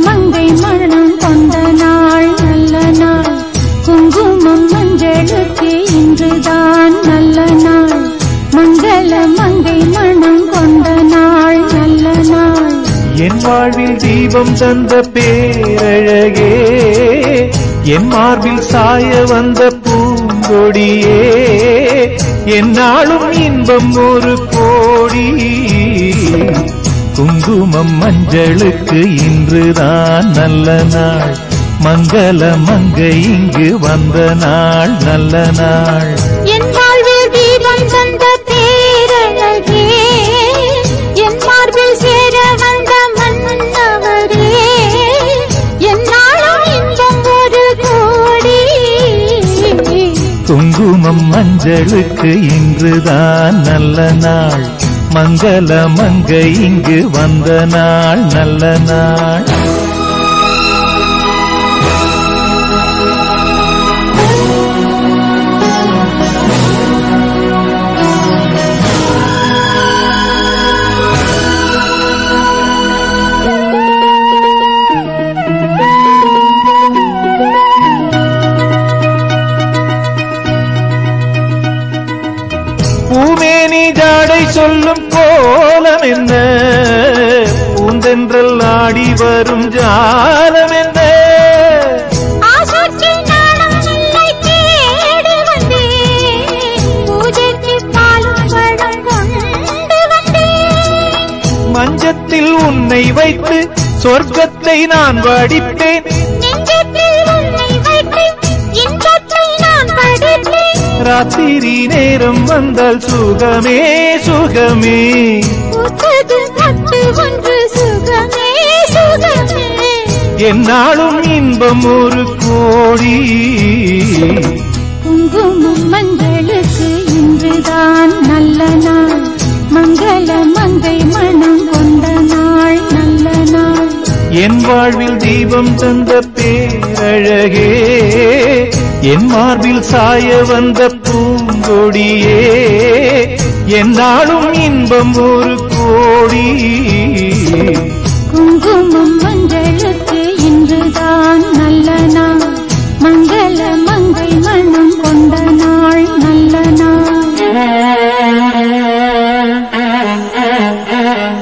மங்கை மனம் கொண்ட நாள் நல்ல நாள் குங்குமம் மஞ்சளுக்கு இன்றுதான் நல்ல நாள் மங்கள மங்கை மனம் கொண்ட நாள் நல்ல நாள் என் வாழ்வில் தீபம் தந்த பேரழகே என் மார்பில் சாய வந்த பூங்கொடியே என்னாலும் இன்பம் ஒரு கோடி குங்குமம் மஞ்சளுக்கு இன்றுதான் நல்ல நாள் மங்கள மங்கை இங்கு வந்த நாள் நல்ல நாள் என் வாழ்வில் தீபம் தந்த பேரழகே என் மார்பில் சேர வந்த மன்னவரே என்னாலும் இன்பம் ஒரு கோடி குங்குமம் மஞ்சளுக்கு இன்றுதான் நல்ல நாள் மங்கள மங்கை இங்கு வந்த நாள் நல்ல நாள் பூமேனி ஜாடை சொல்லும் கோலம் என்ன பூந்தென்றல் ஆடி வரும் ஜாலம் என்ன ஆசைக்கு நாணம் இல்லை தேடி வந்தேன் பூஜைக்கு பாலும் பழம் கொண்டு வந்தேன் மஞ்சத்தில் உன்னை வைத்து சொர்க்கத்தை நான் வடிப்பேன் நெஞ்சத்தில் உன்னை வைத்து இன்பத்தை நான் படித்தேன் ராத்திரி நேரம் வந்தால் சுகமே சுகமே பூத்தது பட்டு ஒன்று சுகமே சுகமே என்னாலும் இன்பம் ஒரு கோடி குங்குமம் மஞ்சளுக்கு இன்றுதான் நல்ல நாள் மங்கள மங்கை மனம் கொண்ட நாள் நல்ல நாள் என் வாழ்வில் தீபம் தந்த பேரழகே என் மார்பில் சாய வந்த பூங்கொடியே என்னாலும் இன்பம் ஒரு கோடி குங்குமம் மஞ்சளுக்கு இன்றுதான் நல்ல நாள் மங்கள மங்கை மனம் கொண்ட நாள் நல்ல நாள்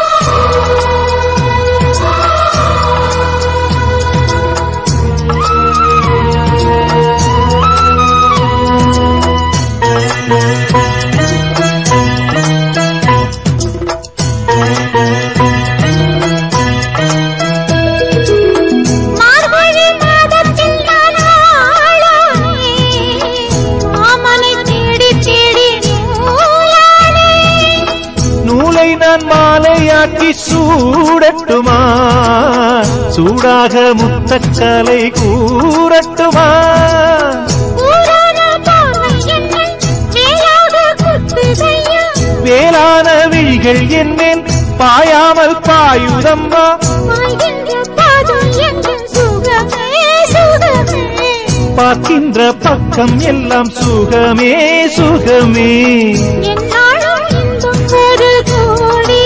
மார்கழி மாதத்தில் நான் ஆளானே. மாமனை தேடி தேடி நூலானே. நூலை நான் மாலையாக்கி சூடட்டுமா சூடாக முத்தக்கலை கூறட்டுமா ஊரான பார்வை என்னை வேலாக குத்துதையா. வேளான விழிகள் என்னேன் பாயாமல் பாயுதம்மா பாய்கின்ற பாதம் எங்கும் சுகமே சுகமே பார்க்கின்ற பக்கம் எல்லாம் சுகமே சுகமே என்னாலும் இன்பம் ஒரு கோடி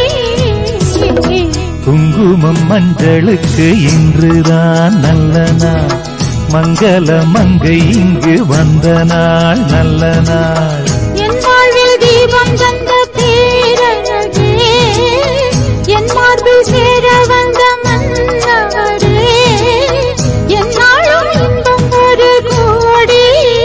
குங்குமம் மஞ்சளுக்கு இன்றுதான் நல்ல நாள் மங்கள மங்கை இங்கு வந்த நாள் நல்ல நாள் என் வாழ்வில் தீபம் தந்த பேரழகே என் மார்பில் சேர வந்த மன்னவரே என்னாலும் இன்பம் ஒரு கோடி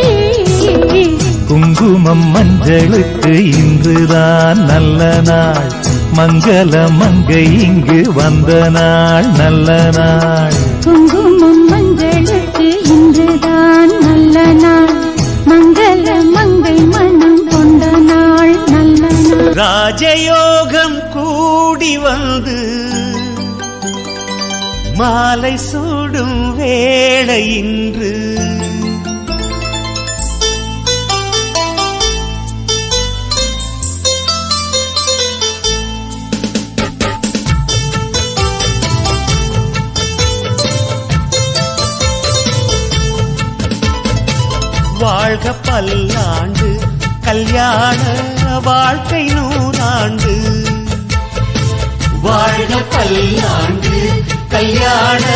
குங்குமம் மஞ்சளுக்கு இன்றுதான் நல்ல நாள் மங்கள மங்கை இங்கு வந்த நாள் நல்ல நாள் குங்குமம் மஞ்சளுக்கு இன்றுதான் நல்ல நாள் மங்கள மங்கை மனம் கொண்ட நாள் நல்ல நாள் ராஜயோகம் கூடி வந்து மாலை சூடும் வேளை இன்று வாழ்க பல்லாண்டு கல்யாண வாழ்க்கை நூறாண்டு வாழ்க பல்லாண்டு கல்யாண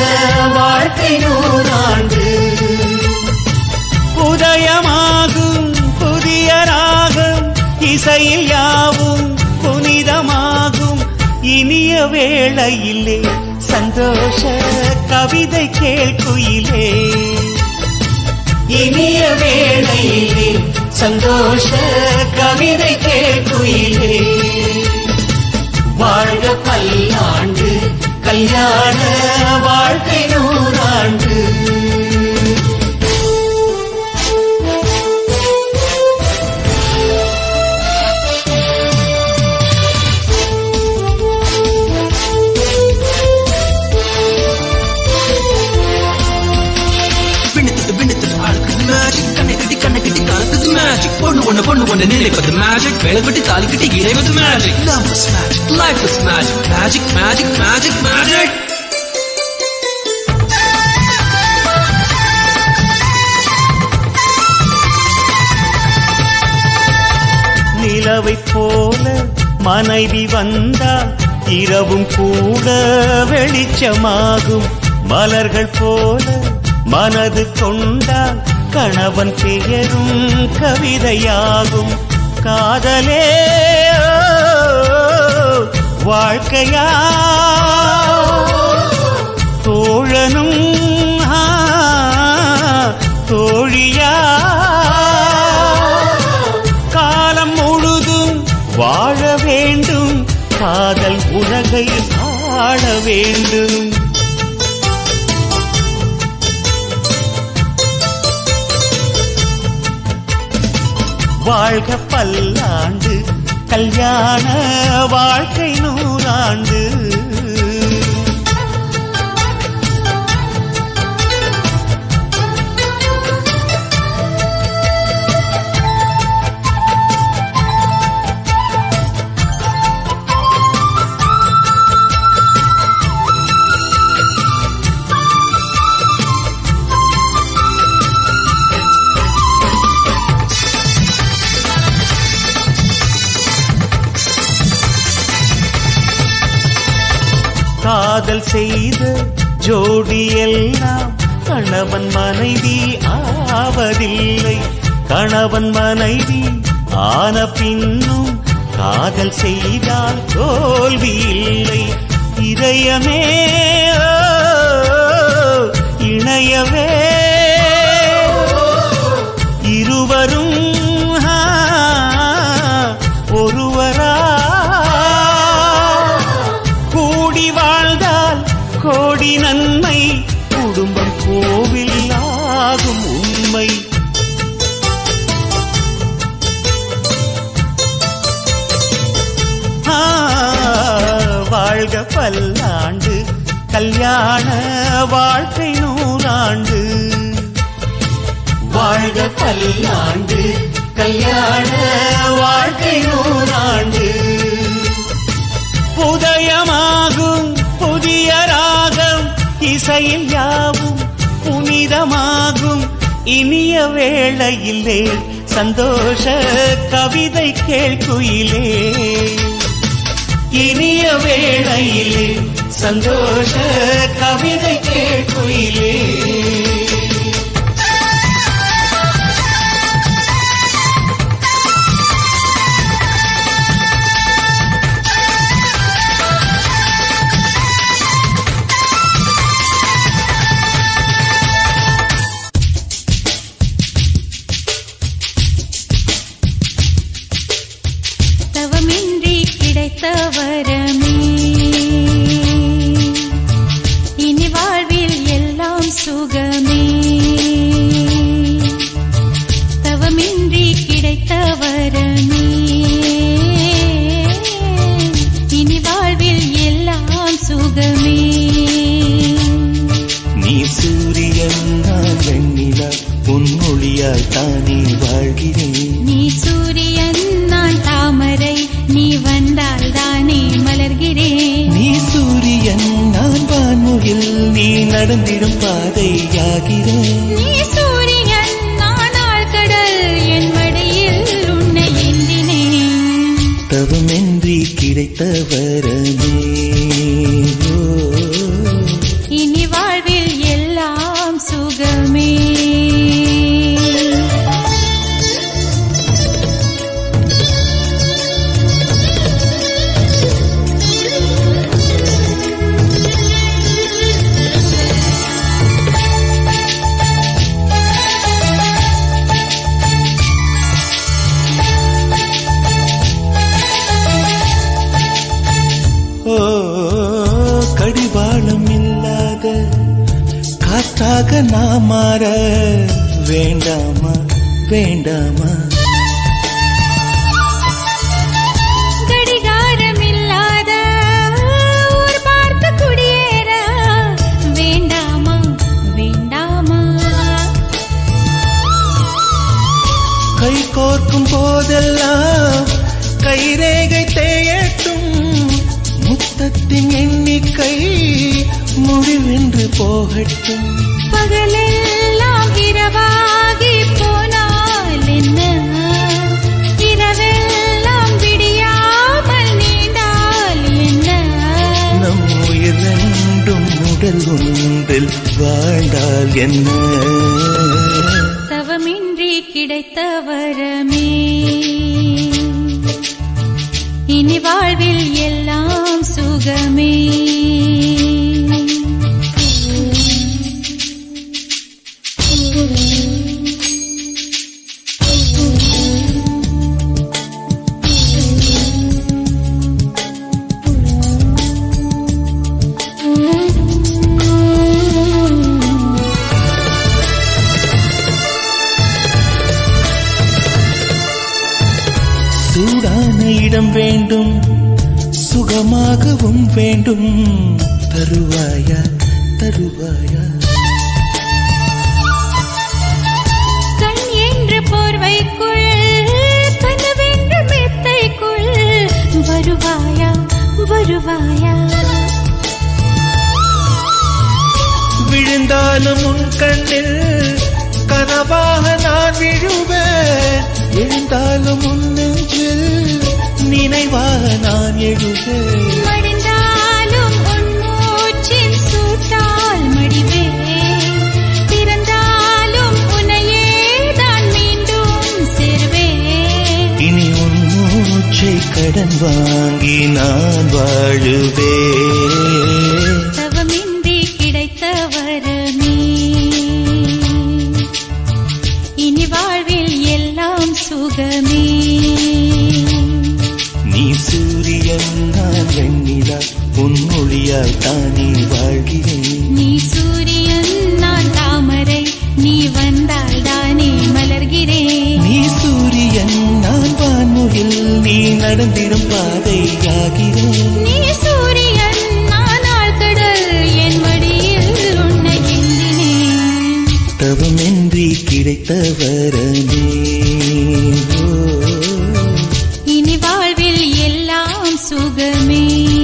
வாழ்க்கை நூறாண்டு உதயமாகும் புதிய ராகம் இசையில் யாவும் புனிதமாகும் இனிய வேளையிலே சந்தோஷ கவிதை கேட்குயிலே இனிய வேளையிலே சந்தோஷ கவிதை கேட்குயிலே வாழ்க பல்லாண்டு கல்யாண வாழ்க்கை நூறாண்டு விண்ணுத்தது விண்ணுத்தது ஆளுக்குது மேஜிக் கண்ணை கட்டி கண்ணை கட்டி காலத்துது மேஜிக் பொண்ணு ஒண்ணு பொண்ணு ஒண்ணு நினைப்பது மேஜிக் வேலை கட்டி தாலி கட்டி இறைவது magic love is magic life is magic magic magic magic magic நிலவைப் போல மனைவி வந்தால் இரவும் கூட வெளிச்சமாகும் மலர்கள் போல மனது கொண்டால் கணவன் பெயரும் கவிதையாகும் காதலே ஓ, வாழ்க்கையா தோழனும் ஆ, தோழியா காலம் முழுதும் வாழ வேண்டும் காதல் உலகை ஆள வேண்டும் வாழ்க பல்லாண்டு கல்யாண வாழ்க்கை நூறாண்டு காதல் செய்த ஜோடி எல்லாம் கணவன் மனைவி ஆவதில்லை கணவன் மனைவி ஆன பின்னும் காதல் செய்தால் தோல்வி இல்லை இதயமே ஓ, இணையவே இருவரும் ஆ, ஒருவரா கூடி வாழ்ந்தால் கோடி நன்மை குடும்பம் கோவில் ஆகும் உண்மை ஆ, வாழ்க பல்லாண்டு கல்யாண வாழ்க்கை நூறாண்டு வாழ்க பல்லாண்டு கல்யாண வாழ்க்கை நூறாண்டு உதயமாகும் புதிய ராகம் இசையில் யாவும் புனிதமாகும் இனிய வேளையிலே சந்தோஷ கவிதை கேட்குயிலே இனிய வேளையிலே சந்தோஷ கவிதை கேட்குயிலே தவமின்றி கிடைத்த வரமே இனி வாழ்வில் எல்லாம் சுகமே தவமின்றி கிடைத்த வரமே இனி வாழ்வில் எல்லாம் சுகமே நீ சூரியன் நான் வெண்ணிலா உன் மொழியால் தானே வாழ்கிறேன் நீ சூரியன் நான் தாமரை நீ வந்தால் தானே மலர்கிறேன் நீ சூரியன் நான் வான்முகில் நீ நடந்திடும் பாதையாகிறேன் நீ சூரியன் நானாள் கடல் என் மடியில் உன்னை ஏந்தினேன் தவமின்றி கிடைத்த வரமே ஓ, இனி வாழ்வில் எல்லாம் காற்றாக நாம் மாற வேண்டாமா வேண்டாமா கடிகாரமில்லாத ஊர் பார்த்து குடியேற வேண்டாமா வேண்டாமா கை கோர்க்கும் போதெல்லாம் கைரேகை தேயட்டும் முத்தத்தின் எண்ணிக்கை முடிவென்று போகட்டும் பகலெல்லாம் இரவாகி போனால் என்ன இரவெல்லாம் விடியாமல் நீண்டால் என்ன நம் உயிர் ரெண்டும் உடல் ஒன்றில் வாழ்ந்தால் என்ன தவமின்றி கிடைத்த வரமே இனி வாழ்வில் எல்லாம் சுகமே சூடான இடம் வேண்டும் சுகமாகவும் வேண்டும் தருவாயா தருவாயா கண் என்ற போர்வைக்குள் கனவென்ற மெத்தைக்குள் வருவாயா வருவாயா விழுந்தாலும் உன் கண்ணில் கனவாக நான் விழுவேன் எழுந்தாலும் உன் நெஞ்சில் நினைவாக நான் எழுவேன் மடிந்தாலும் உன் மூச்சின் சூட்டால் மடிவேன் திறந்தாலும் உன்னையே தான் மீண்டும் சேர்வேன் இனி உன் மூச்சை கடன் வாங்கி நான் வாழுவேன் தவமின்றி கிடைத்த வரமே இனி வாழ்வில் எல்லாம் சுகமே நீ சூரியன் நான் வெண்ணிலா உன் மொழியால் தானே வாழ்கிறேன் நீ சூரியன் நான் தாமரை நீ வந்தால் தானே மலர்கிறேன் நீ சூரியன் நான் வான்முகில் நீ நடந்திடும் பாதையாகிறேன் நீ சூரியன் நான் ஆழ்கடல் என் மடியில் உன்னை எண்ணினேன் தவமின்றி கிடைத்த வரமே ஓ. இனி வாழ்வில் எல்லாம் சுகமே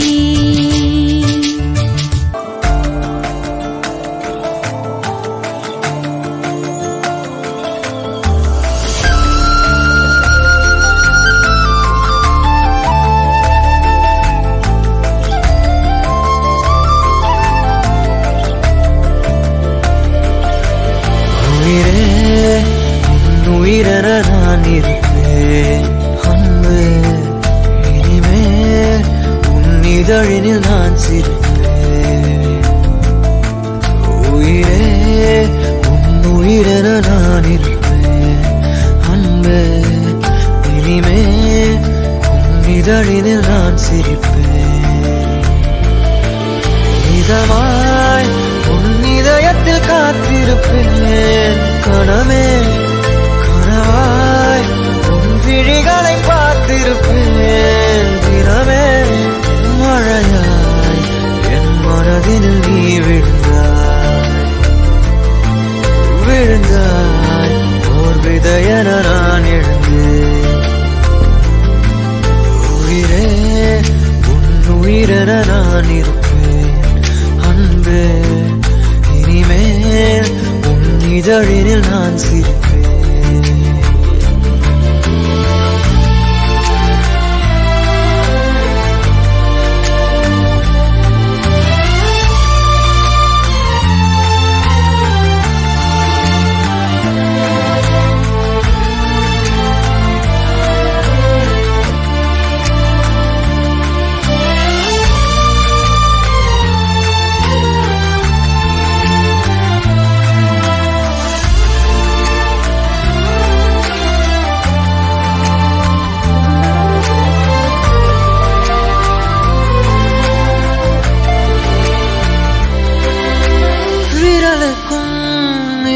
உயிரே உன் உயிரென நான் இருப்பேன் அன்பு இனிமே உன் இதழினில் நான் சிரிப்பேன் உயிரே உன் உயிரென நான் இருப்பேன் அன்பு இனிமே உன் இதழினில் நான் சிரிப்பேன் இதமாய் உன் இதயத்தில் காத்திருப்பேன் கணமே கனவாய் உன் விழிகளை பார்த்திருப்பேன் தினமே மழையாய் என் மனதினில் நீ விழுந்தாய் விழுந்தாய் ஓர் விதையென நான் எழுந்தேன் உயிரே உன் உயிரென நான் இருப்பேன் அன்பே இனிமேல் உன் இதழினில் நான் சிரிப்பேன்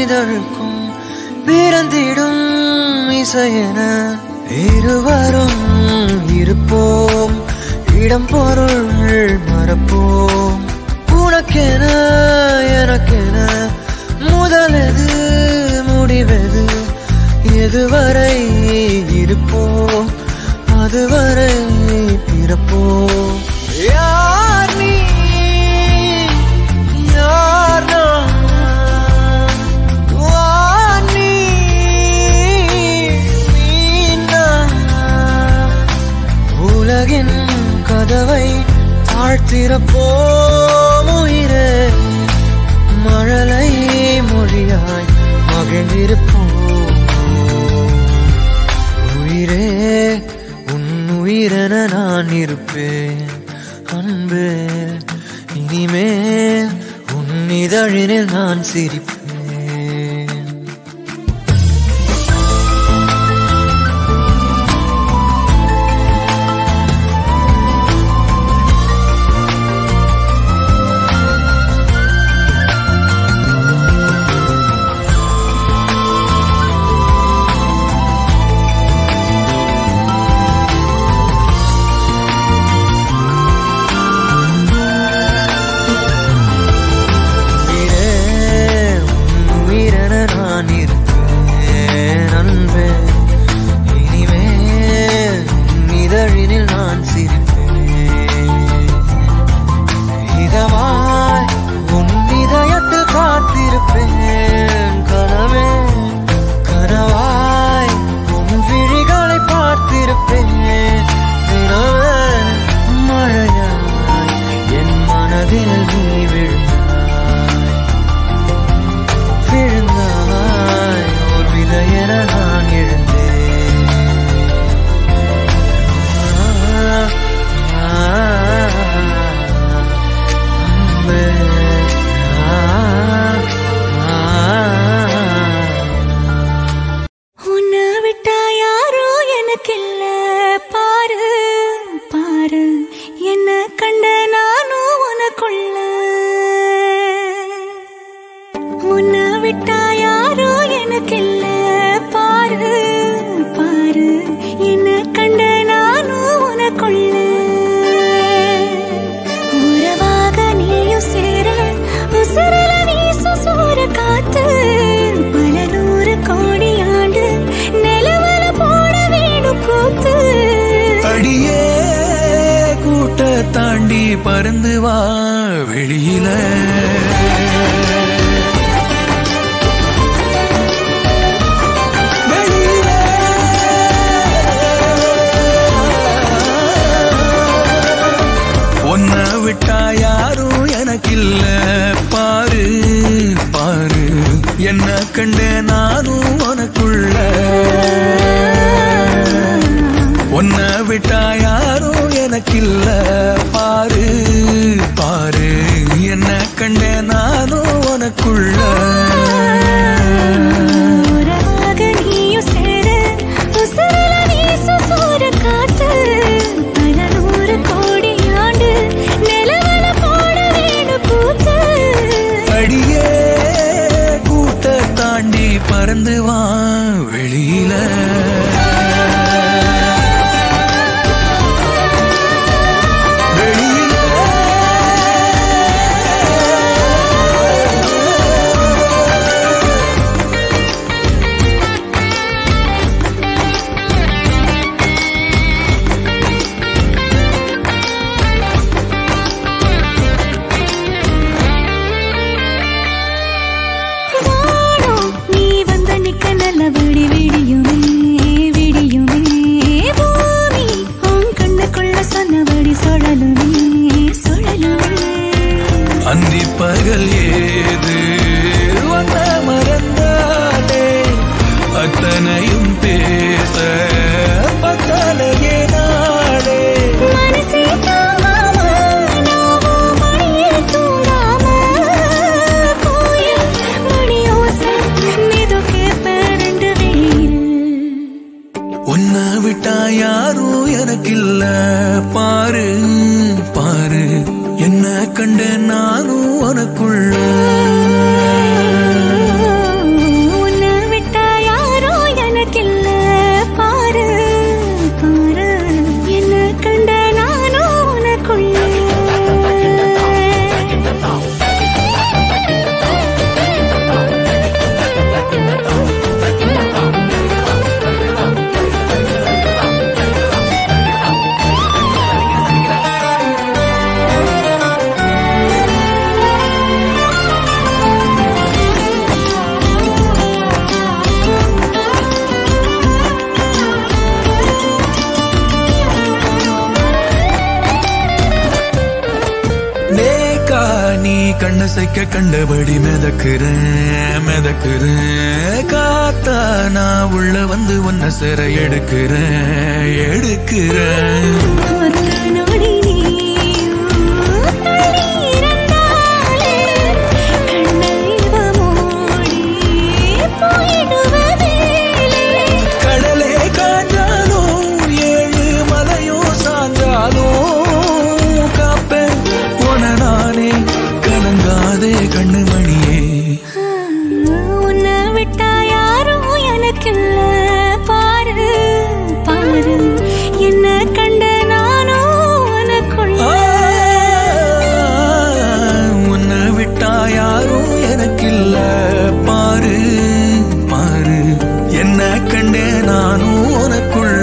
இதழுக்கும் பிறந்திடும் இசையென இருவரும் இருப்போம் இடம் பொருள் மறப்போம் உனக்கென எனக்கென முதலெது முடிவெது எதுவரை இருப்போம் அதுவரை பிறப்போம் யார் நீ யார் நான் வான் நீ நீ நான் உலகின் கதவை தாழ்த்திறப்போம் உயிரே மழலை மொழியாய் மகிழ்ந்திருப்போம் உயிரே உன் உயிரென நான் இருப்பேன் அன்பே இனிமேல் உன் இதழினில் நான் சிரிப்பேன் உயிரே, உன் உயிரென நான் இருப்பேன் அன்பே இனிமேல் உன் இதழினில் நான் சிரிப்பேன் இதமாய் உன் இதயத்தில் காத்திருப்பேன் கனவே கனவாய் உன் விழிகளை பார்த்திருப்பேன் தினமே மழையாய் என் மனதில் நீ விழுந்தாய் விழுந்தாய் ஓர் விதையென நான் எழுந்தேன் ஆ, ஆ, அன்பே, ஆ, ஆ. உன்னை விட்டா யாரோ எனக்கில்ல பாரு பாரு என்ன கண்ட நானும் உனக்குள்ள உன்னை விட்டா யாரோ எனக்கில்ல பாரு பாரு என்ன கண்ட நானும் உனக்குள்ள உறவாக நீயும் சேர உசுரல வீசு சூற காத்து பல நூறு கோடி ஆண்டு நிலவல போட வேணும் கூத்து அடியே கூட்ட தாண்டி பறந்து வா வெளியில ஒன்ன விட்டா யாரும் எனக்கில்ல பாரு பாரு என்ன கண்ட நானும் உனக்குள்ள உன்னை விட்டா யாரும் எனக்கில்ல பாரு பாரு என்ன கண்ட நானும் உனக்குள்ள உறவாக நீயும் சேர உசுரல வீசு சூற காத்து பல நூறு கோடி ஆண்டு நிலவல போட வேணும் கூத்து அடியே கூட்ட தாண்டி பறந்து வா வெளியில வானம் நீ வந்த நிக்க நல்லபடி விடியுமே விடியுமே பூமி உன் கண்ணுக்குள்ள சொன்னபடி சுழலுமே சுழலுமே அந்தி பகல் ஏது வந்த மறந்தாலே அத்தனையும் பேச பத்தலையே நாளே மனசே தாங்காம நாவும் மடியில் தூங்காம கோயில் மணியோசை மெதுக்கே பரண்டு வெயில் உன்னை விட்டா யாரும் எனக்கில்ல பாரு பாரு என்ன கண்ட நானும் உனக்குள்ள மனசைக்க கண்டபடி மிதக்குறேன் மிதக்குறேன் காத்தா நான் உள்ள வந்து உன்னை சிற எடுக்கிறேன் எடுக்கிறேன் ஒத்த நொடி நீயும் தள்ளி இருந்தாலே கண்ணீர் மூடி போயிடுவதே கடலே காஞ்சாலும் ஏழு மலையும் சாஞ்சாலும் காப்பேன் உன நானே கலங்காதே கண்ணு மணியே உன்னை விட்டா யாரும் எனக்கில்ல பாரு பாரு என்ன கண்ட நானும் உனக்குள்ள உன்னை விட்டா யாரும் எனக்கில்ல பாரு பாரு என்ன கண்டே நானும் உனக்குள்ள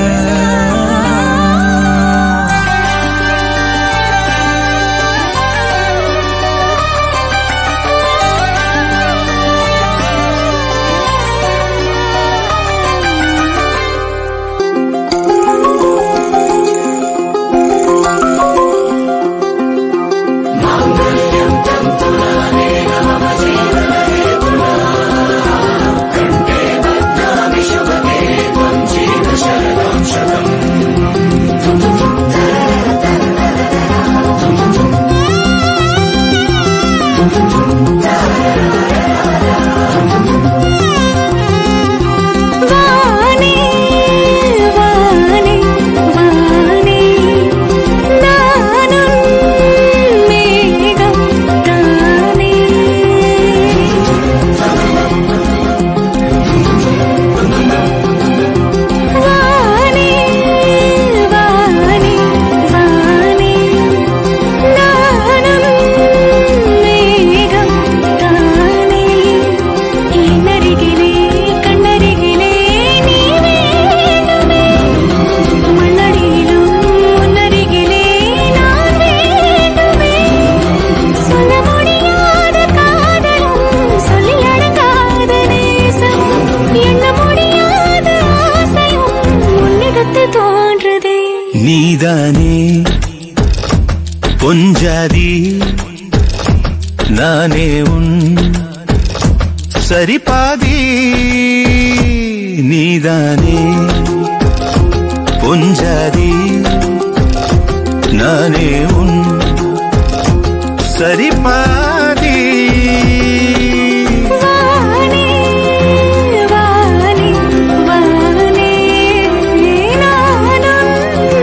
வானே வானே வானே நானும் மேகம் தானே வானே வானே வானே நானும் மேகம் தானே என்னருகிலே கண்ணருகிலே நீ வேண்டுமே மண்ணடியிலும் முன்னருகிலே நான் வேண்டுமே சொல்ல முடியாத காதலும் சொல்லி அடங்காத நேசமும் எண்ண முடியாத ஆசையும் உன்னிடத்தில் தோன்றுதே நீதானே பொஞ்சாதி நானே உன் சரிபாதி நீதானே பொஞ்சாதி நானே உன் சரிபாதி வானே வானே வானே நானும்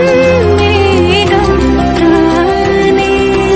மேகம் தானே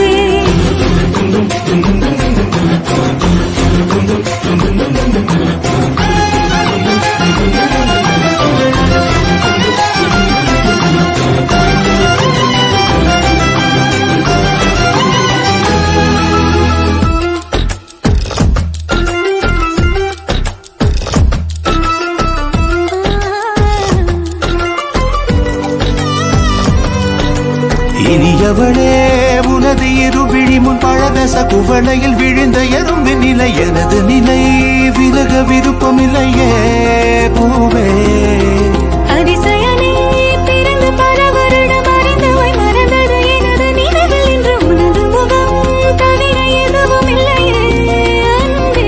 இனியவளே உனது இருவிழி முன் பழதச குவளையில் விழுந்த எறும்பு நிலை எனது நிலை விலக விருப்பமில்லையே பூவே அதிசயனே பிறந்து பல வருடம் அறிந்தவை மறந்தது எனது நினைவில் இன்று உனது முகம் தவிர எதுவும் இல்லையே அன்பே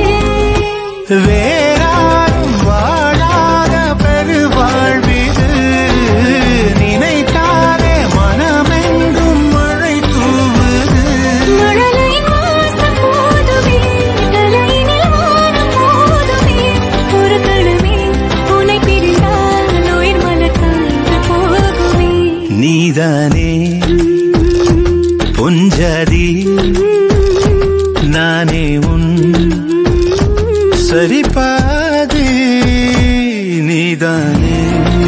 வேறாரும் வாழாத பெருவாழ்விது நினைத்தாலே மனமெங்கும் மழை தூவுது மழலையின் வாசம் போதுமே தலையினில் வானம் போதுமே ஒரு கணமே உன்னை பிரிந்தால் உயிர் மலக்காய்ந்து போகுமே நீதானே பொஞ்சாதி நானே உன் சரிபாதி நீதானே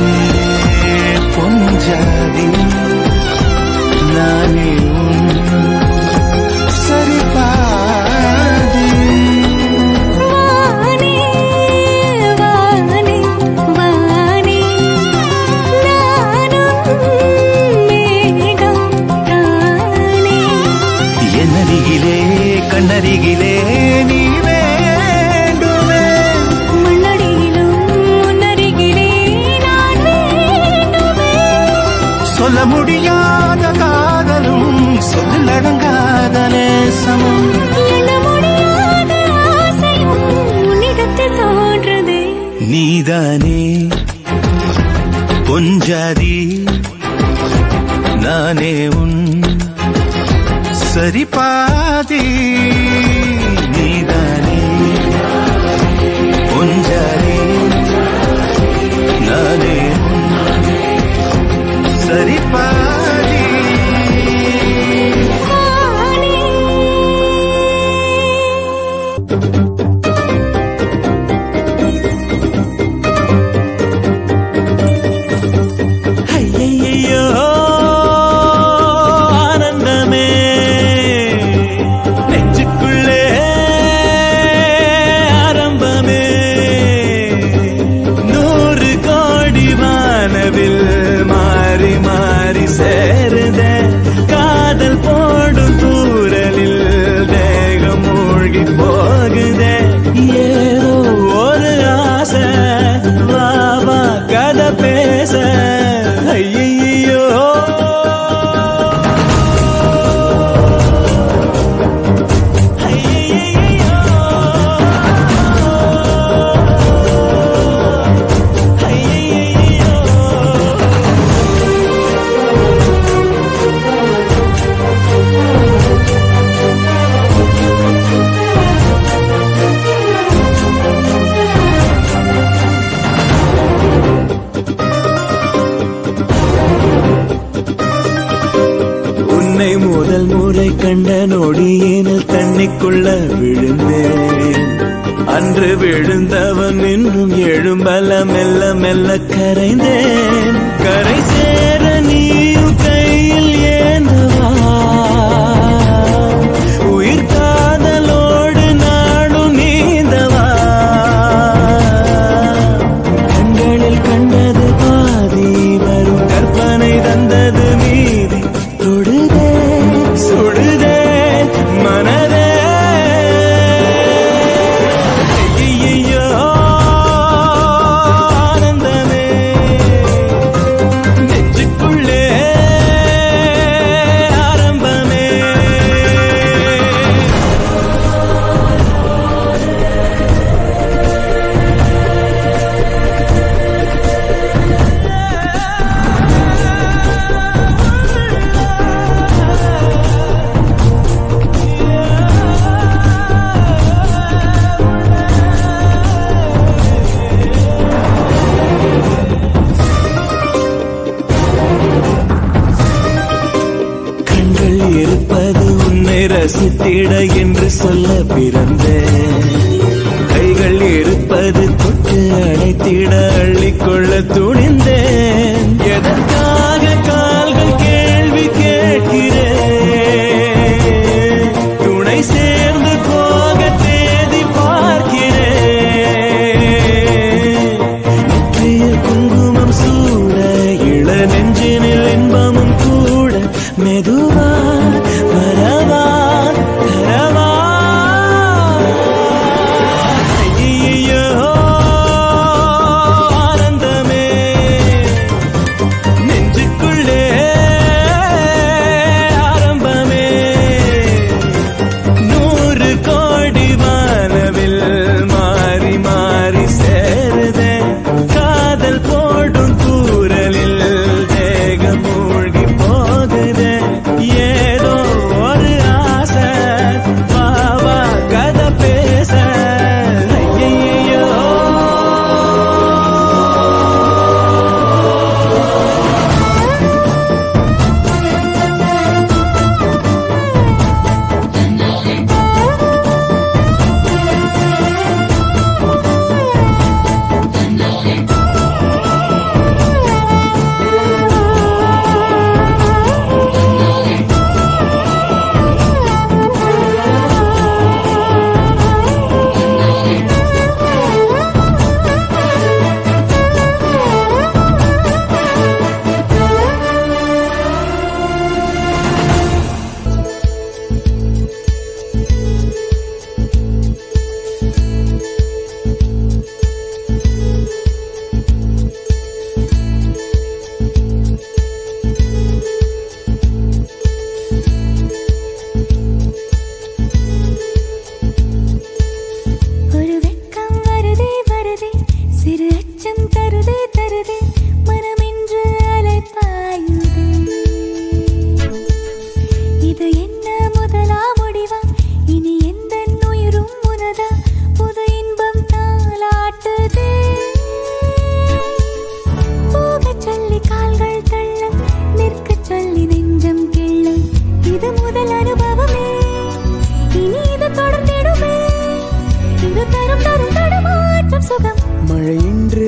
பொஞ்சாதி நானே உன் சரிபாதி வானே வானே வானே நானும் மேகம் தானே என்னருகிலே கண்ணருகிலே நீ வேண்டுமே மண்ணடியிலும் முன்னருகிலே நான் வேண்டுமே சொல்ல முடியாத காதலும் நீதானே பொஞ்சாதி நானே உன் சரிபாதி நீதானே பொஞ்சாதி நானே உன் சரிபாதி ஐயையோ ஆனந்தமே நெஞ்சுக்குள்ளே ஆரம்பமே நூறு கோடி வானவில் மாறி மாறி சேருத காதல் போடும் தூரலில் தேகம் மூழ்கி போகுதே ஏதோ ஒரு ஆசை வா வா கதை பேச ஐயையோ உன்னை முதல் முறை கண்ட நொடியேனில் தண்ணிக்குள்ள விழுந்தேன் அன்று விழுந்தவன் இன்னும் எழும்பல மெல்ல மெல்ல கரைந்தேன் கரை சேர நீயும் கையில் ஏந்தவா உயிர் காதலோடு நாடும் நீந்தவா கண்களில் கண்டது பாதி வரும் கற்பனை தந்தது மீதி தொடுதே சுடுதே மனதே ஐயையோ, ஆனந்தமே நெஞ்சுக்குள்ளே ஆரம்பமே கண்கள் இருப்பது உன்னை ரசித்திட என்று சொல்ல பிறந்தேன் கைகள் இருப்பது தொட்டு அழைத்திட அள்ளிக்கொள்ள துணிந்தேன் எதற்காக கால்கள் கேள்வி கேட்கிறேன் துணை சேர்ந்து போக தேதி பார்க்கிறேன் நெற்றியில் குங்குமம் சூட இள நெஞ்சினில் இன்பமும் கூட மெதுவா வரவா தரவா ஐயையோ, ஆனந்தமே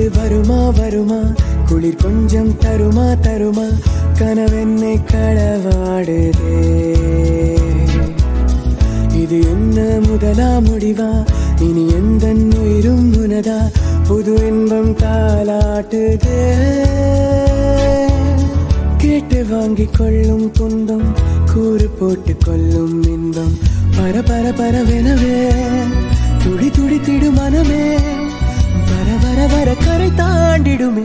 வருமா வருமா குளிர் கொஞ்சம் தருமா தருமா கனவென்னை களவாடுதே இது என்ன முதலா முடிவா இனி எந்த உயிரும் உனதா புது இன்பம் தாலாட்டுதே கேட்டு வாங்கி கொள்ளும் துன்பம் கூறு போட்டு கொள்ளும் இன்பம் பர பர பரவெனவே துடி துடி திடு மனமே வர வர வர கரை தாண்டிடுமே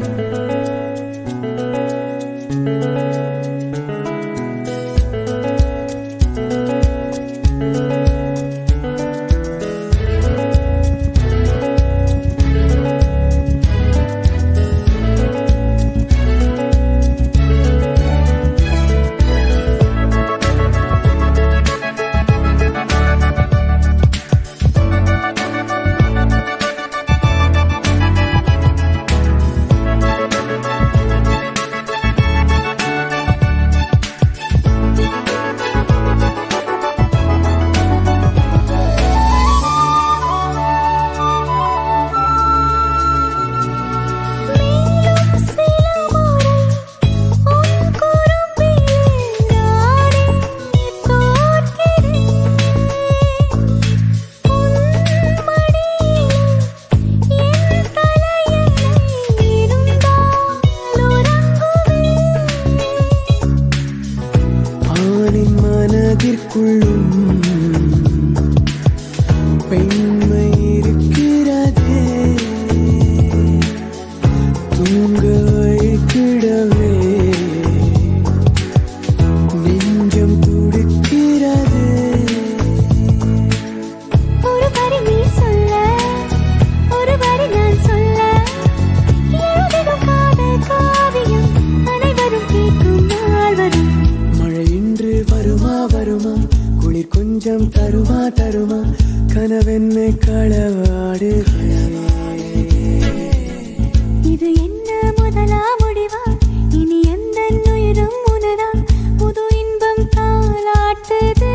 ஆணின் மனதிற்குள்ளும் பெண்மை இருக்கிறதே தூங்க வைக்கிடவே நெஞ்சம் துடிக்கிறதே ஒரு வரி நீ சொல்ல ஒரு வரி நான் சொல்ல எழுதிடும் காதல் காவியம் அனைவரும் கேட்கும் நாள் வரும் மழை இன்று வருமா வருமா குளிர் கொஞ்சம் தருமா தருமா கனவென்னை களவாடுதே இது என்ன முதலா முடிவா இனி எந்த உயிரும் உனதா புது இன்பம் தாளாட்டுதே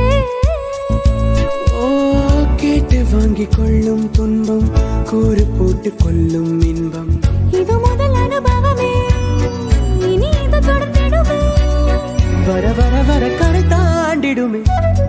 ஓ கேட்டு வாங்கி கொள்ளும் துன்பம் கூறு போட்டு கொள்ளும் இன்பம் இது முதல் அனுபவமே இனி இது தொடர்ந்திடுமே வர வர வர கரை தாண்டிடுமே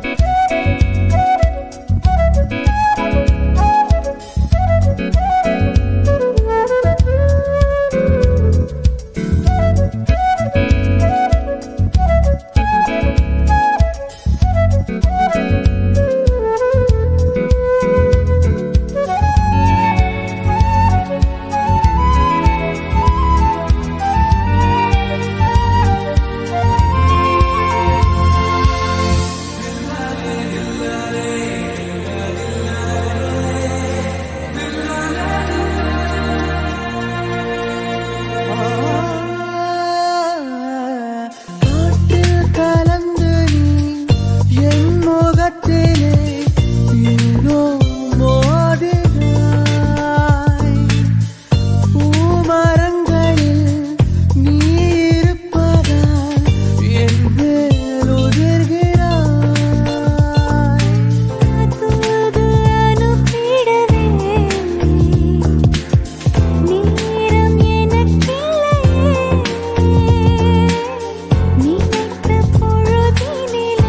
காற்றில் கலந்து நீ என் முகத்திலே ஏனோ மோதினாய் பூமரங்களில் நீ இருப்பதால் என் மேல் உதிர்கிறாய் தூது அனுப்பிடவே நேரம் எனக்கில்லையே நினைத்த பொழுதினிலே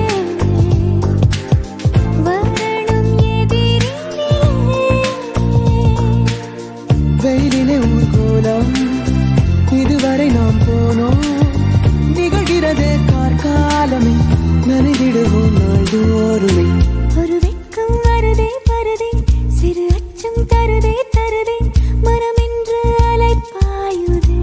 வரணும் எதிரினிலே வெயிலிலே ஊர்கோலம் இதுவரை நாம் போனோம் நிகழ்கிறதே கார்காலமே நனைதிடுவோம் நாள்தோறுமே ஒரு வெட்கம் வருதே வருதே சிறு அச்சம் தருதே தருதே மனமென்று அலைப்பாயுதே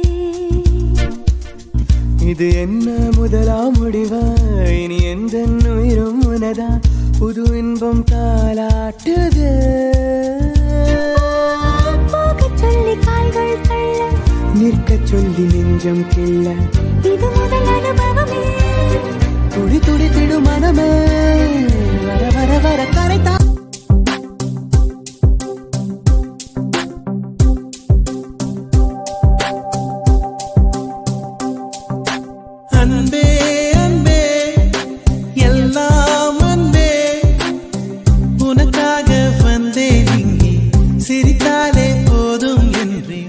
இது என்ன முதலா முடிவா இனி எந்த உயிரும் உனதா புது இன்பம் தாலாட்டுது போகச் சொல்லி கால்கள் தள்ள நிற்கச் சொல்லி நெஞ்சம் கிள்ள இது முதல் அனுபவமே துடி துடி திடு மனமே வர வர வர கரைத்தா அன்பே அன்பே எல்லாம் அன்பே உனக்காக வந்தேன் இங்கே சிரித்தாலே போதும் என்றே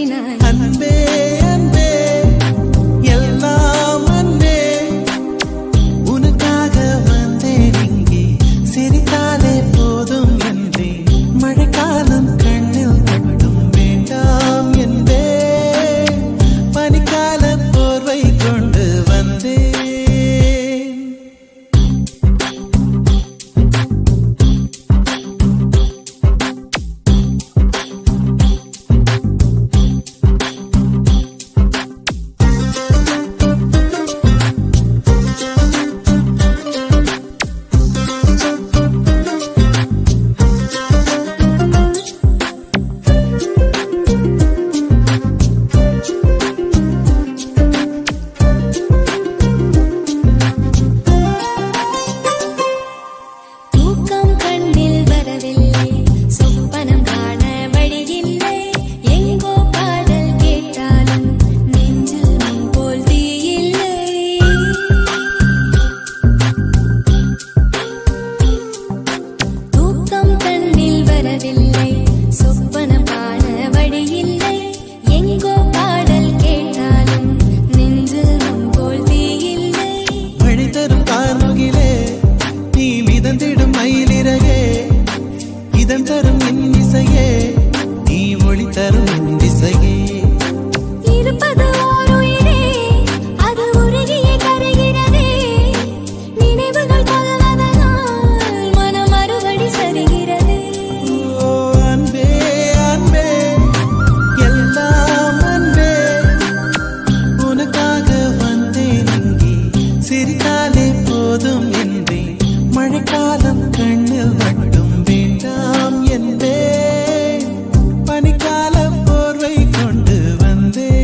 தேற்றினாய் அன்பே அன்பே எல்லாம் அன்பே உனக்காக வந்தேன் இங்கே சிரித்தாலே போதும் என்றே மழைக்காலம் கண்ணில் மட்டும் வேண்டாம் என்பே பனிக்கால போர்வை கொண்டு வந்தேன் தூக்கம் கண்ணில் வரவில்லை சொப்பனம் காண வழியில்லை எங்கோ பாடல் கேட்டாலும் நெஞ்சில் முன் போல் தீயில்லை தூக்கம் கண்ணில் வரவில்லை சொப்பனம் காண வழியில்லை எங்கோ பாடல் கேட்டாலும் நெஞ்சில் முன் போல் தீயில்லை வழி தரும் கார்முகிலே நீ மிதந்திடும் மயிலிறகே இதம் தரும் என் இசையே நீ ஒளி தரும் திசையே இருப்பது ஓர் உயிரே, அது உருகியே கரைகிறதே. நினைவுகள் கொள்வதனால் மனம் மறுபடி சரிகிறதே. ஓ அன்பே அன்பே எல்லாம் அன்பே உனக்காக வந்தேன் இங்கே சிரித்தாலே போதும் என்றே மழைக்காலம் கண்ணில் மட்டும் வேண்டாம் என்பே பனிக்கால போர்வை கொண்டு வந்தேன்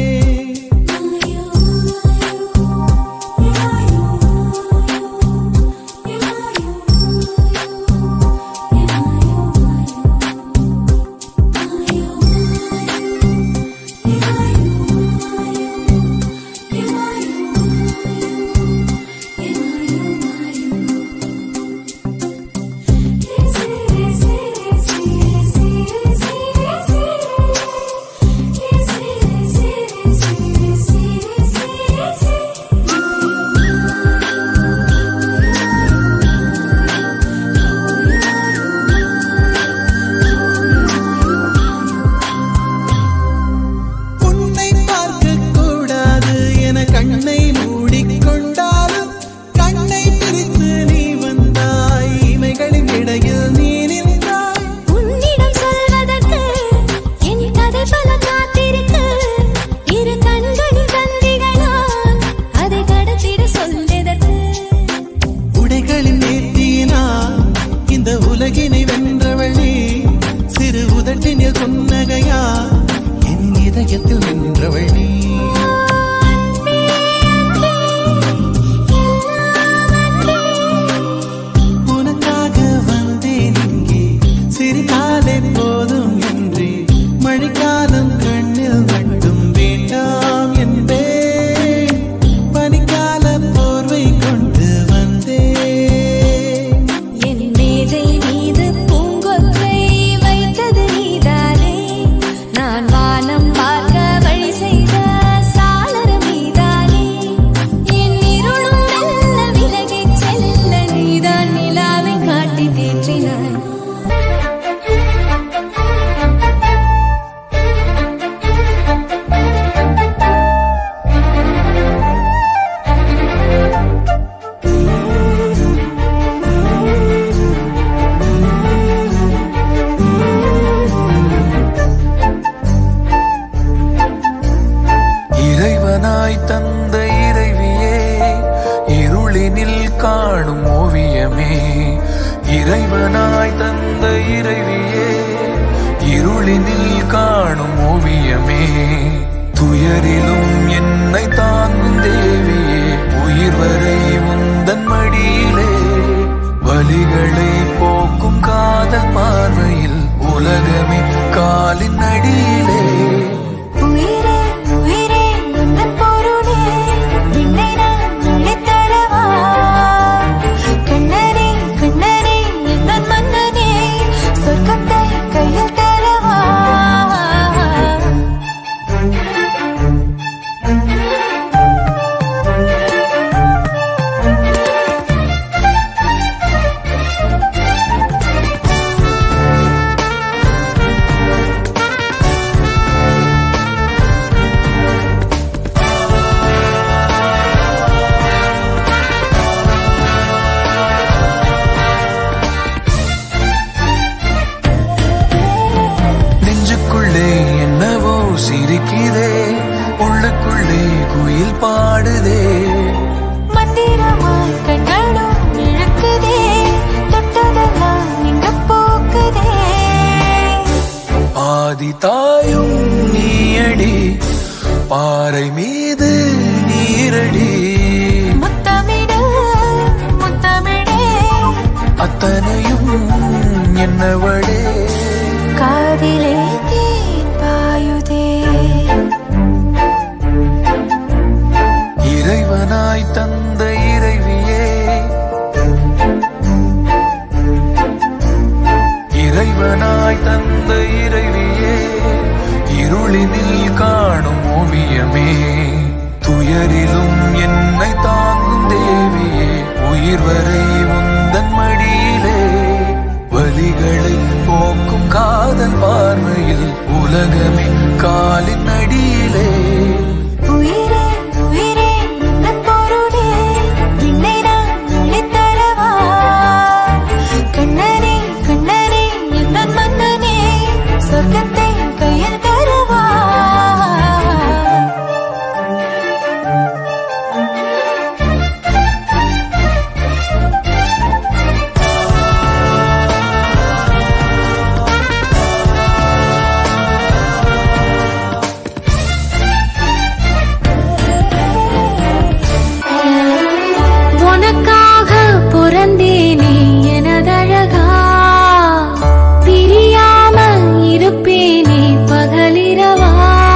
உன்னை பார்க்க கூடாது என கண்ணை மூடிக்கொண்டாலும் கண்ணை பிரித்து நீ வந்தாய் இமைகளின் இடையில் நீ நின்றாய் உன்னிடம் சொல்வதற்கு என் கதை பல காத்திருக்கு இரு கண்களின் தந்திகளால் அதை கடத்திட சொல்வதற்கு உடைகளின் நேர்த்தியினால் இந்த உலகினை வென்றவள் நீ சிறு உதட்டினில் புன்னகையா என் இதயத்தில் நின்றவள் நீ அன்பே அன்பே எல்லாம் அன்பே உனக்காக வந்தேன் இங்கே சிரித்தாலே போதும் என்றே மழைக்காலம் கண்ணில் மட்டும் வேண்டாம் என்பே பனிக்கால போர்வை கொண்டு வந்தேன் என் மேதை மீது பூங்கொற்றை வைத்தது நீதானே நான் வானம் பார்க்க வழி செய்த சாளர மீதானே என் இருளும் மெல்ல விலகிச் செல்ல நீதான் நிலாவை காட்டி தேற்றினாய் இறைவனாய் தந்த இறைவியே இருளினில் காணும் ஓவியமே இறைவனாய் தந்த இறைவியே இருளினில் காணும் ஓவியமே துயரிலும் என்னை தாங்கும் தேவியே உயிர் வரை உந்தன் மடியிலே வலிகளை போக்கும் காதல் பார்வையில் உலகமே காலின் அடியிலே உயிரே உயிரே உந்தன் பொருளே விண்ணை நான் அழைத்தரவா கண்ணனே கண்ணனே எந்தன் மன்னனே சொர்க்கத்தை கையில் தரவா ஆடுதே உள்ளுக்குள்ளே குயில் பாடுதே மந்திரமாய் கண்களும் இழுக்குதே தொட்டதெல்லாம் இங்க போக்குதே ஆதி தாயும் நீயடி பாறை மீது நீரடி முத்தமிடு முத்தமிழே அத்தனையும் என்னவளே காதிலே தேன் பாயுதே இறைவனாய் தந்த இறைவியே இறைவனாய் தந்த இறைவியே இருளினில் காணும் ஓவியமே துயரிலும் என்னை தாங்கும் தேவியே உயிர் வரை உந்தன் மடியிலே வலிகளை போக்கும் காதல் பார்வையில் உலகமே காலின் அடியிலே உயிரே உயிரே உந்தன் பொருளே என்னை நான் அள்ளித்தரவா கண்ணனே கண்ணனே எந்தன் மன்னனே சொர்க்கத்தை கையில் தருவா உனக்காக பிறந்தேனே எனதழகா பிரியாம இருப்பேனே பகலிரவா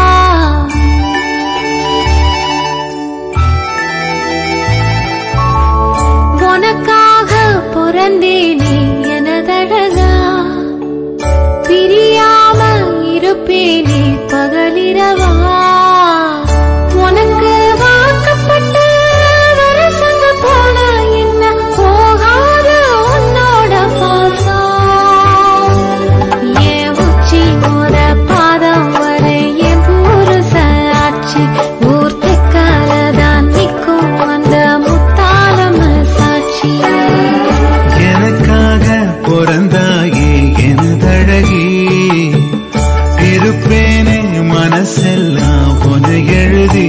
உனக்காக பிறந்தேனே எனதழகா பிரியாம இருப்பேனே பகலிரவா உனக்கு வாக்கப்பட்ட வரசங்க போல என்ன போகாத உன்னோட பாசம் என் உச்சி மோத பாதம் வரை என் புருஷ ஆட்சி ஊர் தெக்காலதான் நிற்கும் அந்த முத்தாளம சாட்சி எனக்காக பிறந்தாயே எனதழகி இருப்பேனே மனசெல்லாம் பொன எழுதி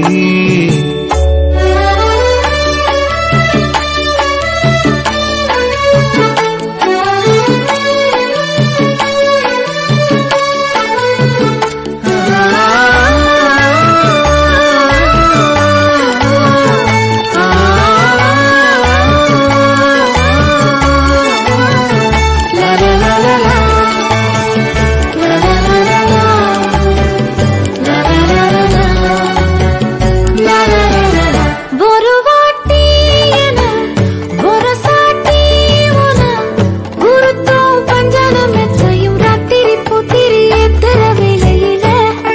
ஒரு வாட்டி என ஒரு சாட்டி உன குருத்தும் பஞ்சனம் எத்தையும் ராத்திரி புத்திரி எத்தர வேலையில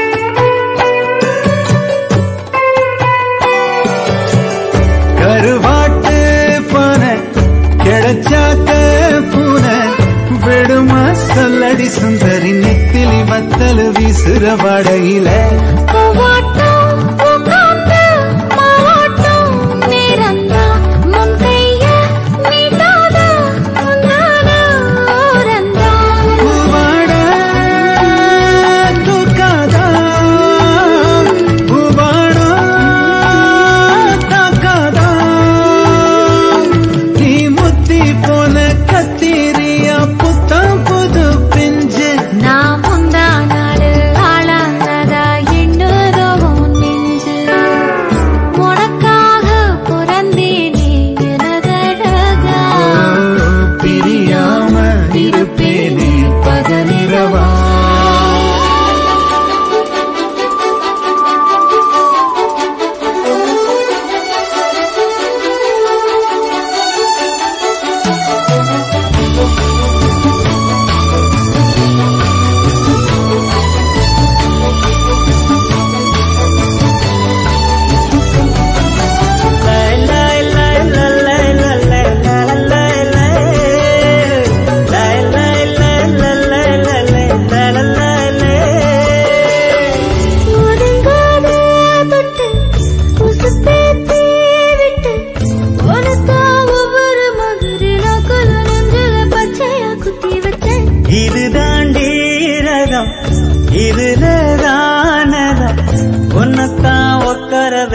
கருவாட்டு பன கிடைச்சாக்க பூன விடுமா சொல்லடி சுந்தரி நெத்திலி வத்தல் வீசுற வடையில பூவாட்டம் பூக்காத்து மாவாட்டம் நேரந்தான் முன் கைய நீட்டாத முன்னால ஓரந்தான் பூவாட தூக்காதா பூவாடா தாக்காதா நீ முத்தி போன கத்திரியா புத்தம் புது பிஞ்சு நான் முந்தா நாடு ஆளானதா எண்ணு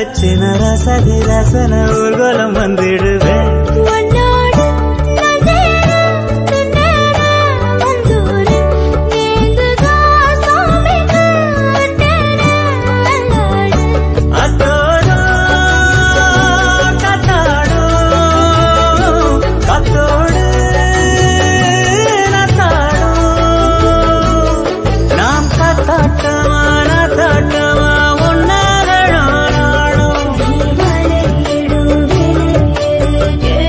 வச்சு நரசதி ரசன ஊர்வலம் வந்திடுவேன் உன்னோடு நான் சேர துன்னேற வந்தோரு ஏங்குதா சாமிக்கு அன்னேற அல்லாடு அத்தோடும் கத்தாடும் கத்தோடு நத்தாடும் நாம் கத்தாட்டமா நத்தாட்டமா உன்னாகணும் நாடும் மலையிடும் விலையேறு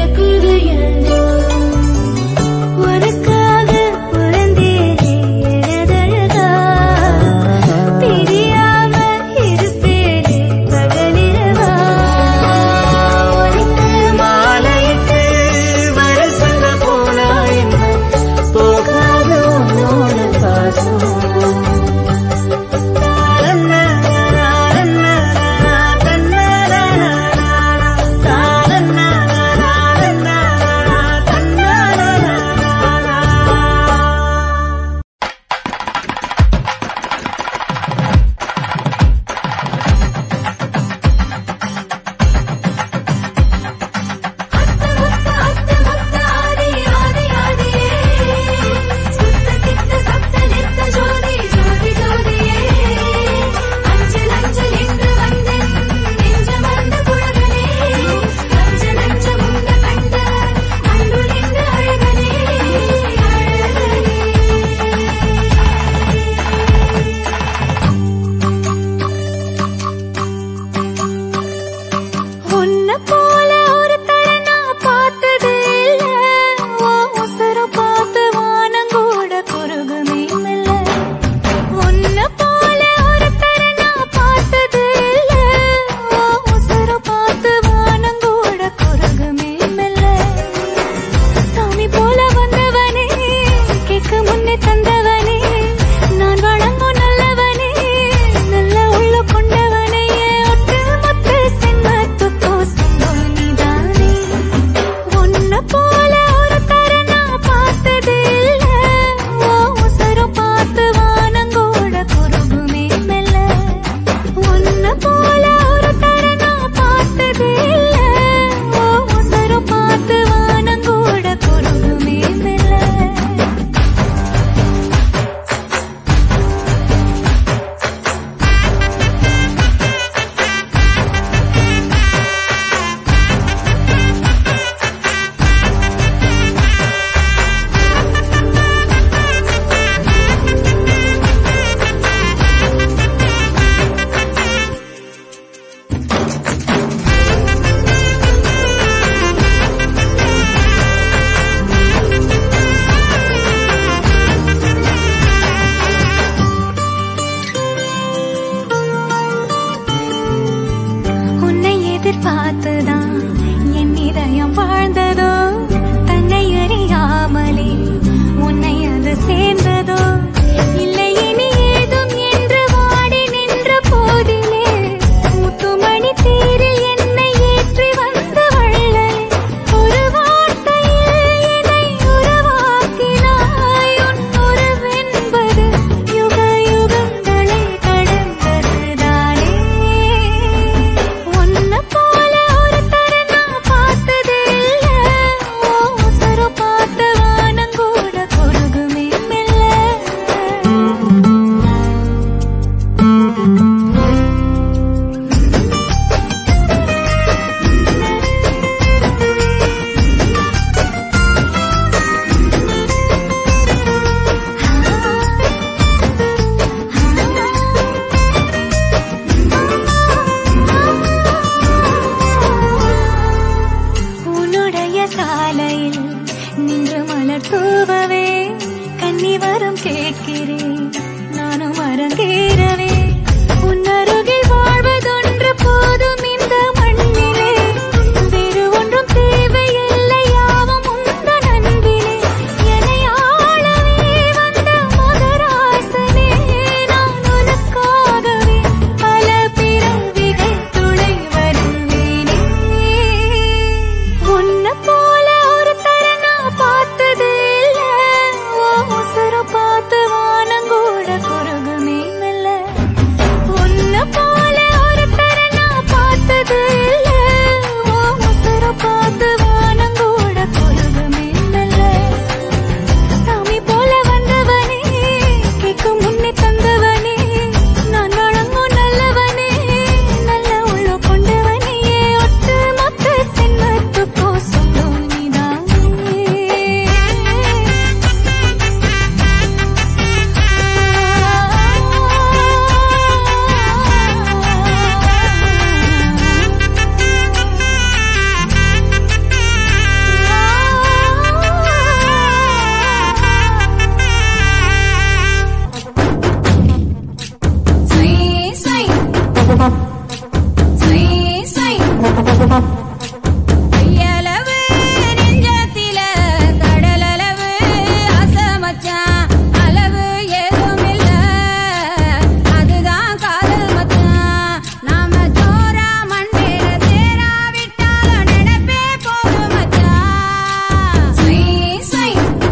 கையளவு நெஞ்சத்தில கடலளவு அசமச்சான் அளவு ஏதும் இல்ல அதுதான் காதல் மச்சான் நாம ஜோரா மண் மேல தேரா விட்டாலும் நினைப்பே போதும் மச்சான் ஸ்வை ஸ்வை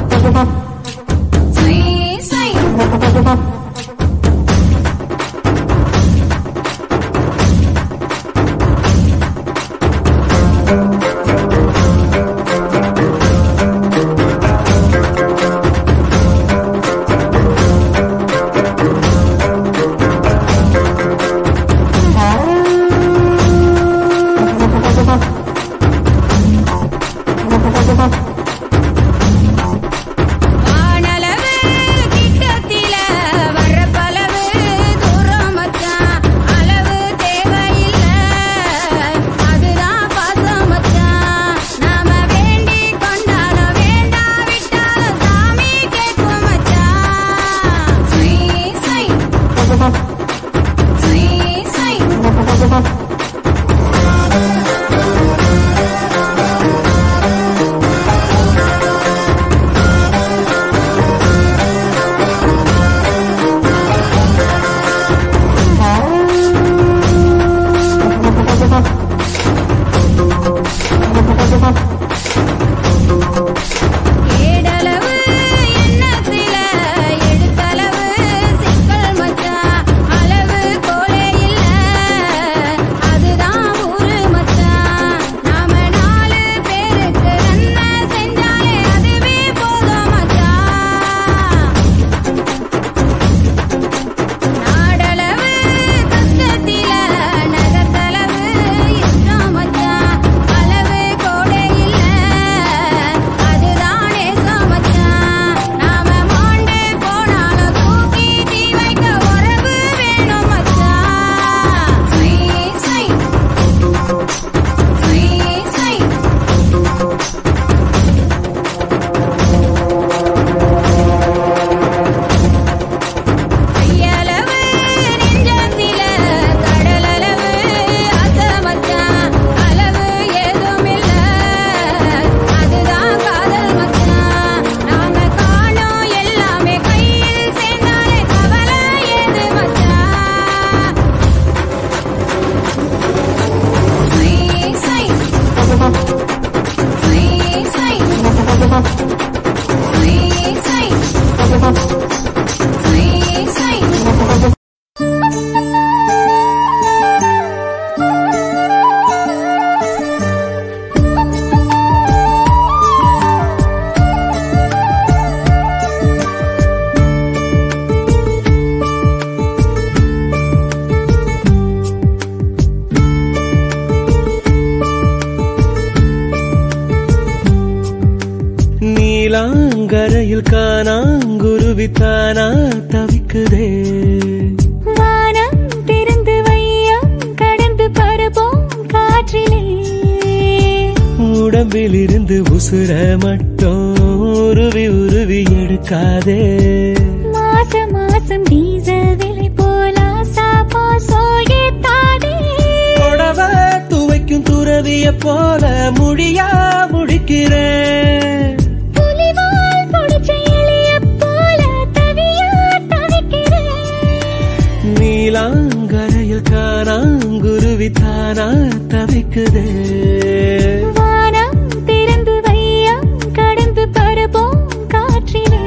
ஸ்வை ஸ்வை வானளவு கிட்டத்தில வரப்பளவு தூரம் மச்சான் அளவு தேவையில்ல அதுதான் பாசம் மச்சான் நாம வேண்டி கொண்டாலும் வேண்டா விட்டாலும் சாமி கேட்கும் மச்சான் ஸ்வை ஸ்வை ஸ்வை ஸ்வை ஏடளவு எண்ணத்தில எடுத்தளவு சிக்கல் மச்சான் அளவு கோலே இல்ல அதுதான் ஊரு மச்சான் நாம நாலு பேருக்கு நன்மை செஞ்சாலே அதுவே போதும் மச்சான் நாடளவு கஷ்டத்தில நகத்தளவு இஷ்டம் மச்சான் அளவு கோடே இல்ல அதுதான் நேசம் மச்சான் நாம மாண்டு போனாலும் தூக்கி தீ வைக்க உறவு வேணும் மச்சான் ஸ்வை ஸ்வை ஸ்வை ஸ்வை கையளவு நெஞ்சத்தில கடலளவு அசமச்சான் அளவு ஏதும் இல்ல அதுதான் காதல் மச்சான் நாம காணோம் எல்லாமே கையில் சேர்ந்தாலே கவலை ஏது மச்சான் ஸ்வை ஸ்வை ஸ்வை ஸ்வை ஸ்வை ஸ்வை ஸ்வை நீலாங்கரையில் காணாங்குருவித்தானா தவிக்குதே வானம் திறந்து வையம் கடந்து பரப்போம் காற்றிலே உடம்பில் இருந்து உசுர மட்டும் உருவி உருவி எடுக்காதே மாசம் மாசம் டீசல் விலை போலா சாப்பா சோயத்தாதே புடவ துவைக்கும் துறவிய போல முடியா முடிக்கிறேன் புலிவால் பொடிச்ச இலைய போல தவியா தவிக்கிறேன் நீலாங்கரையில் காணாங்குருவித்தானா தவிக்குதே வானம் திறந்து வையம் கடந்து பரப்போம் காற்றிலே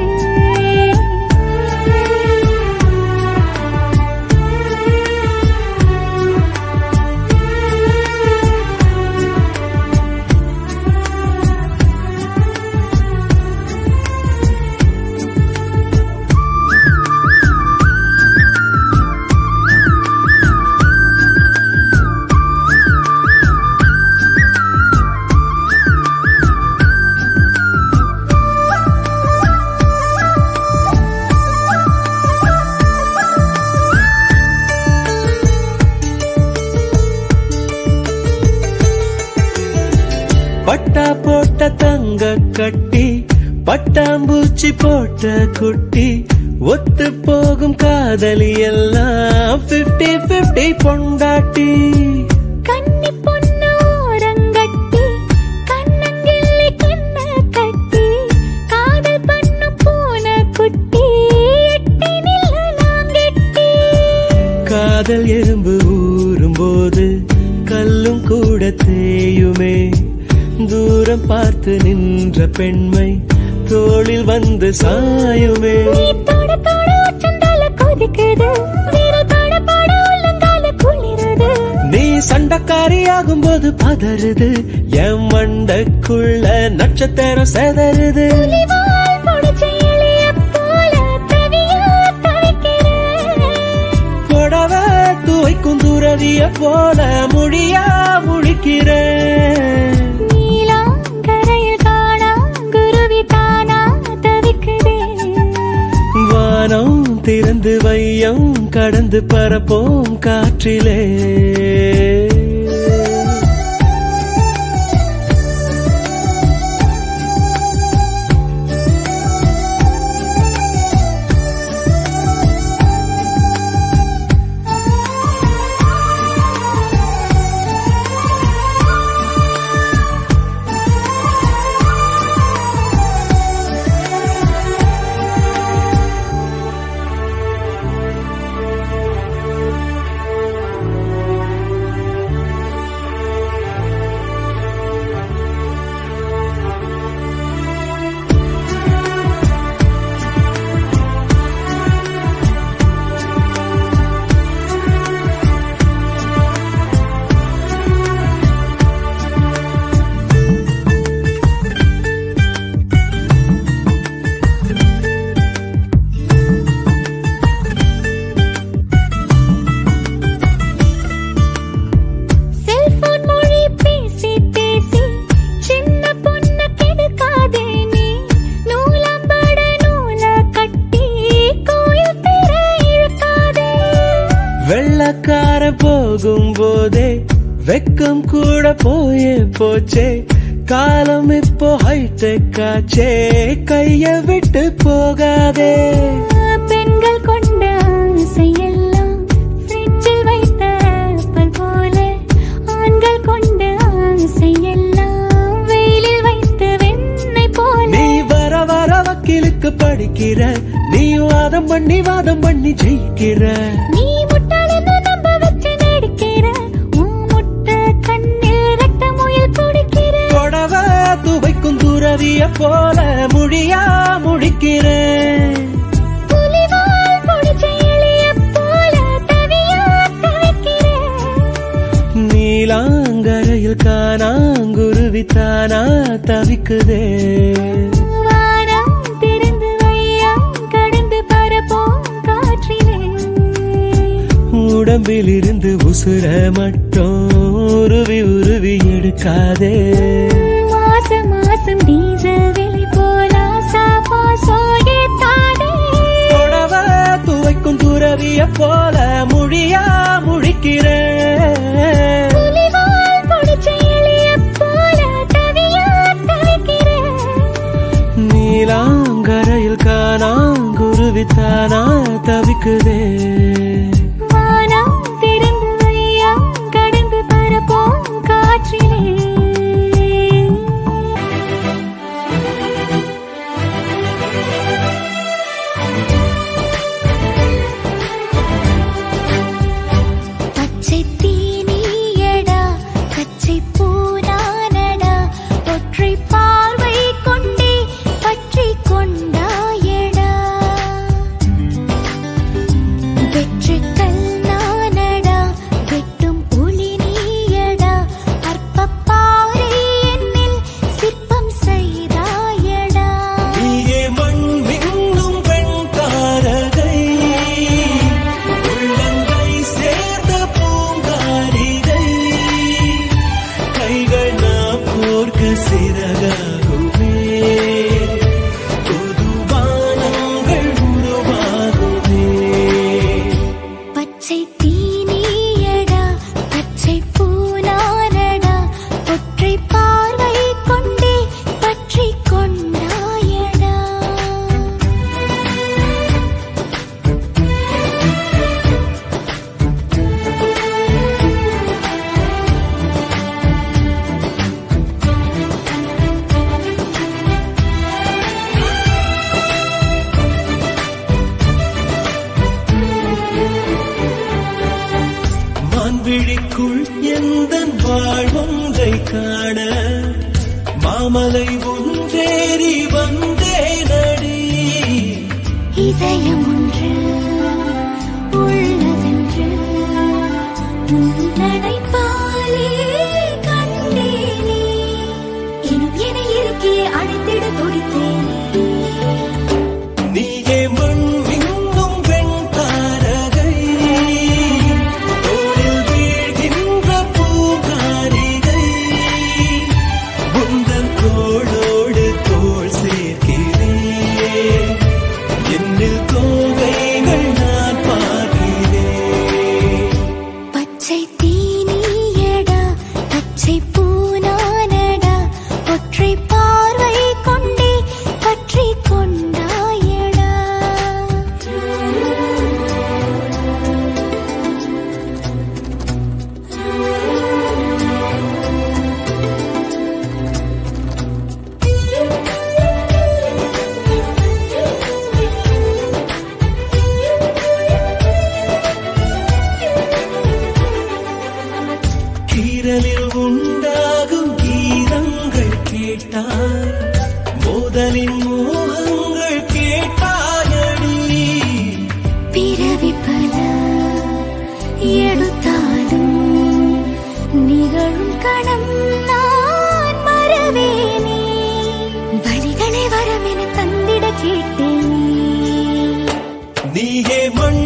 பட்டா போட்ட தங்க கட்டி பட்டாம்பூச்சி போட்ட குட்டி ஒத்து போகும் காதலி எல்லாம் 50 50 பொண்டாட்டி கன்னி பொண்ணு ஓரங்கட்டி கண்ணங்கிள்ளி கண்ண கட்டி காதல் பண்ணு பூனை குட்டி எட்டி நில்லலாம் கெட்டி காதல் எறும்பு ஊறும் போது கல்லும் கூட தேயுமே தூரம் பார்த்து நின்ற பெண்மை தோளில் வந்து சாயுமே நீ தொட தொட உச்சந்தால கொதிக்குது விரல் பட பட உள்ளங்கால குளிருது நீ சண்டக்காரியாகும் போது பதறுது என் மண்டக்குள்ள நட்சத்திரம் செதறுது புலிவால் புடிச்ச இலைய போல தவியா தவிக்கிறேன் புடவ துவைக்கும் துறவிய போல முடியா முழிக்கிறேன் நீலாங்கரையில் காணா குருவி தானா தவிக்குதே வானம் திறந்து வையம் கடந்து பரப்போம் காற்றிலே செல்போன் மொழி பேசி பேசி சின்ன பொண்ண கெடுக்காதே நீ நூலம்பட நூல கட்டி கோயில் பெற இழுக்காதே வெள்ளக்கார போகும் போதே வெக்கம் கூட போயே போச்சே காலம் இப்போ ஹைடெக் ஆச்சே கைய விட்டு போகாதே பெண்கள் கொண்ட ஆசையெல்லாம் ஃப்ரிட்ஜில் வைத்த ஆப்பிள் போல ஆண்கள் கொண்ட ஆசையெல்லாம் வெயிலில் வைத்த வெண்ணெய் போல நீ வர வர வக்கீலுக்கு படிக்கிற நீ வாதம் பண்ணி வாதம் பண்ணி ஜெயிக்கிற நீ முட்டாளன்னு நம்ப வச்சு நடிக்கிற உன் முட்டை கண்ணில் ரத்த முயல் குடிக்கிற புடவ துவைக்கும் துறவிய போல முடியா முடிக்கிறேன் புலிவால் புடிச்ச இலைய போல தவியா தவிக்கிறேன் நீலாங்கரையில் காணாங்குருவி தானா தவிக்குதே வானம் திறந்து வையம் கடந்து பரப்போம் காற்றிலே உடம்பில் இருந்து உசுர மட்டும் உருவி உருவி எடுக்காதே மாசம் மாசம் டீசல் விலை போல சாப்பா சோகத்தாதே புடவ துவைக்கும் துறவிய போல முடியா முழிக்கிறேன் புலிவால் புடிச்ச இலைய போல தவியா தவிக்கிறேன் நீலாங்கரையில் காணாங்குருவி தானா தவிக்குதே வானம் திறந்து வையம் கடந்து பரப்போம் காற்றிலே பச்சை தீ மலைக்குள் எந்த வாழ்வொன்றை காண மாமலை ஒன்றேறி வந்தேனடி இதயம் ஒன்று உள்ளதென்று உன்னடைப்பாலே கண்டேனே எனும் என இருக்கே அழைத்திட துடித்தேனே நீயே மண் மின்னும் வெண்தாரகை தோளில் வீழ்கின்ற பூங்காரிகை உந்தன் தோளோடு தோள் சேர்க்கிறேன் என்னில் கோவைகள் நான் பார்க்கிறேன் பச்சை தீனியடா பச்சை பூனானடா ஒற்றை பார்வை கொண்டே பற்றி கொண்டாயடா கீரலில் உண்டாகும் கீதங்கள் கேட்டாய் மோதலின் மோகங்கள் கேட்டாயடி பிறவி பல எடுத்தாலும் நிகழும் கணம் நான் மறவேனே வழிகளை வரமென தந்திட கேட்டேனே நீயே மண்